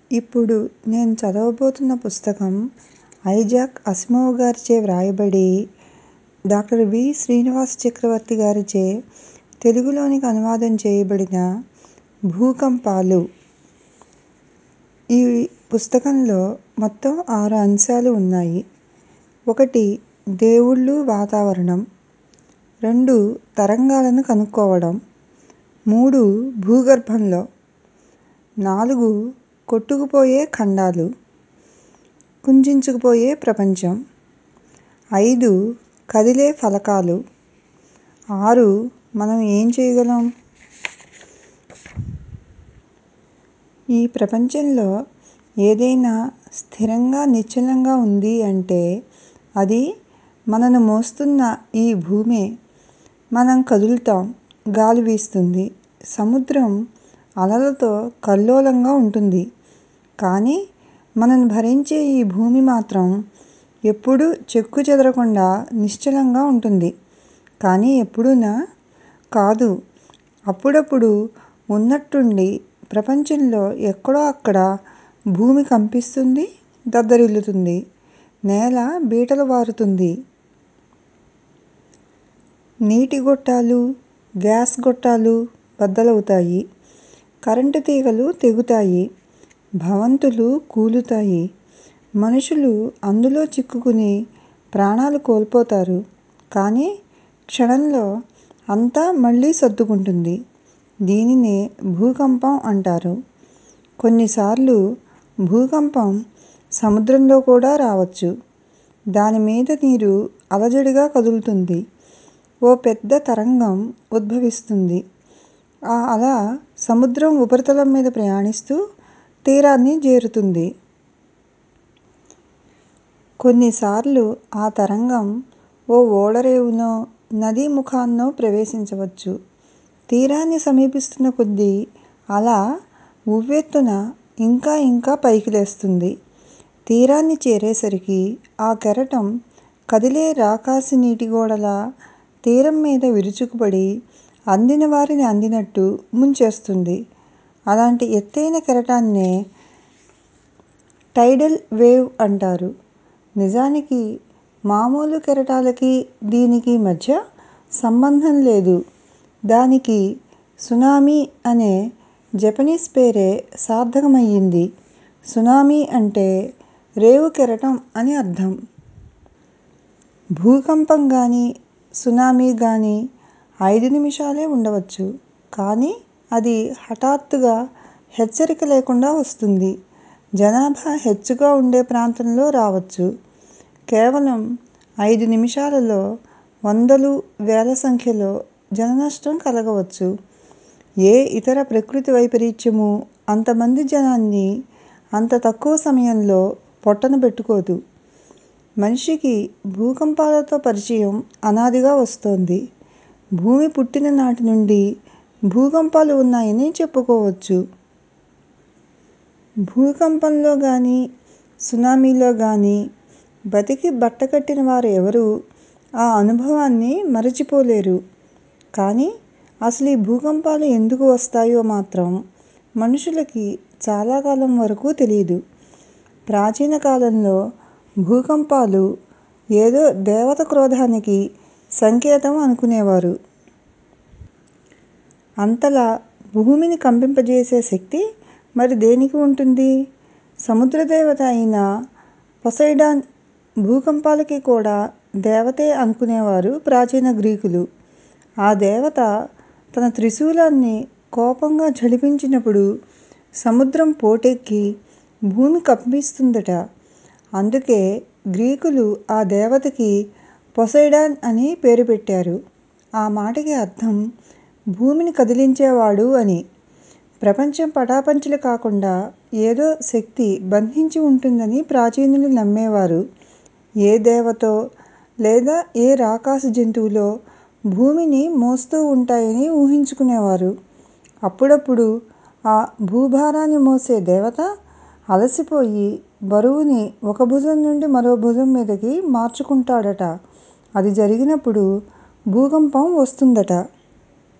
ఇప్పుడు నేను చదవబోతున్న పుస్తకం ఐజాక్ అసిమోవ్ గారిచే వ్రాయబడి డాక్టర్ వి శ్రీనివాస చక్రవర్తి గారిచే తెలుగులోనికి అనువాదం చేయబడిన భూకంపాలు ఈ పుస్తకంలో మొత్తం ఆరు అంశాలు ఉన్నాయి ఒకటి దేవుళ్ళు వాతావరణం రెండు తరంగాలను కనుక్కోవడం మూడు భూగర్భంలో నాలుగు కొట్టుకుపోయే ఖండాలు కుంచించుకుపోయే ప్రపంచం ఐదు కదిలే ఫలకాలు ఆరు మనం ఏం చేయగలం ఈ ప్రపంచంలో ఏదైనా స్థిరంగా నిశ్చలంగా ఉంది అంటే అది మనను మోస్తున్న ఈ భూమే మనం కదులుతాం గాలి వీస్తుంది సముద్రం అలలతో కల్లోలంగా ఉంటుంది కానీ మనను భరించే ఈ భూమి మాత్రం ఎప్పుడూ చెక్కుచెదరకుండా నిశ్చలంగా ఉంటుంది కానీ ఎప్పుడూనా కాదు అప్పుడప్పుడు ఉన్నట్టుండి ప్రపంచంలో ఎక్కడో అక్కడ భూమి కంపిస్తుంది దద్దరిల్లుతుంది నేల బీటలు వారుతుంది నీటి గొట్టాలు గ్యాస్ గొట్టాలు బద్దలవుతాయి కరెంటు తీగలు తెగుతాయి భవంతులు కూలుతాయి మనుషులు అందులో చిక్కుకుని ప్రాణాలు కోల్పోతారు కానీ క్షణంలో అంతా మళ్ళీ సర్దుకుంటుంది దీనినే భూకంపం అంటారు కొన్నిసార్లు భూకంపం సముద్రంలో కూడా రావచ్చు దాని మీద నీరు అలజడిగా కదులుతుంది ఓ పెద్ద తరంగం ఉద్భవిస్తుంది ఆ అల సముద్రం ఉపరితలం మీద ప్రయాణిస్తూ తీరాన్ని చేరుతుంది కొన్నిసార్లు ఆ తరంగం ఓ ఓడరేవునో నదీ ముఖాన్నో ప్రవేశించవచ్చు తీరాన్ని సమీపిస్తున్న కొద్దీ అల ఉవ్వెత్తున ఇంకా ఇంకా పైకి లేస్తుంది తీరాన్ని చేరేసరికి ఆ కెరటం కదిలే రాకాసి నీటి గోడలా తీరం మీద విరుచుకుపడి అందిన వారిని అందినట్టు ముంచేస్తుంది అలాంటి ఎత్తైన కెరటాన్నే టైడల్ వేవ్ అంటారు నిజానికి మామూలు కెరటాలకి దీనికి మధ్య సంబంధం లేదు దానికి సునామీ అనే జపనీస్ పేరే సార్థకమయ్యింది సునామీ అంటే రేవు కెరటం అని అర్థం భూకంపం గానీ సునామీ గానీ ఐదు నిమిషాలే ఉండవచ్చు కానీ అది హఠాత్తుగా హెచ్చరిక లేకుండా వస్తుంది జనాభా హెచ్చుగా ఉండే ప్రాంతంలో రావచ్చు కేవలం ఐదు నిమిషాలలో వందలు వేల సంఖ్యలో జననష్టం కలగవచ్చు ఏ ఇతర ప్రకృతి వైపరీత్యమూ అంతమంది జనాన్ని అంత తక్కువ సమయంలో పొట్టన పెట్టుకోదు మనిషికి భూకంపాలతో పరిచయం అనాదిగా వస్తోంది భూమి పుట్టిన నాటి నుండి భూకంపాలు ఉన్నాయని చెప్పుకోవచ్చు భూకంపంలో గానీ సునామీలో గానీ బతికి బట్టకట్టిన వారు ఎవరూ ఆ అనుభవాన్ని మరచిపోలేరు కానీ అసలీ భూకంపాలు ఎందుకు వస్తాయో మాత్రం మనుషులకి చాలా కాలం వరకు తెలీదు ప్రాచీన కాలంలో భూకంపాలు ఏదో దేవత క్రోధానికి సంకేతం అనుకునేవారు అంతలా భూమిని కంపింపజేసే శక్తి మరి దేనికి ఉంటుంది సముద్రదేవత అయిన పొసైడాన్ భూకంపాలకి కూడా దేవతే అనుకునేవారు ప్రాచీన గ్రీకులు ఆ దేవత తన త్రిశూలాన్ని కోపంగా ఝళిపించినప్పుడు సముద్రం పోటెక్కి భూమి కంపిస్తుందట అందుకే గ్రీకులు ఆ దేవతకి పొసైడాన్ అని పేరు పెట్టారు ఆ మాటకి అర్థం భూమిని కదిలించేవాడు అని ప్రపంచం పటాపంచలు కాకుండా ఏదో శక్తి బంధించి ఉంటుందని ప్రాచీనులు నమ్మేవారు ఏ దేవతో లేదా ఏ రాకాసి జంతువులో భూమిని మోస్తూ ఉంటాయని ఊహించుకునేవారు అప్పుడప్పుడు ఆ భూభారాన్ని మోసే దేవత అలసిపోయి బరువుని ఒక భుజం నుండి మరో భుజం మీదకి మార్చుకుంటాడట అది జరిగినప్పుడు భూకంపం వస్తుందట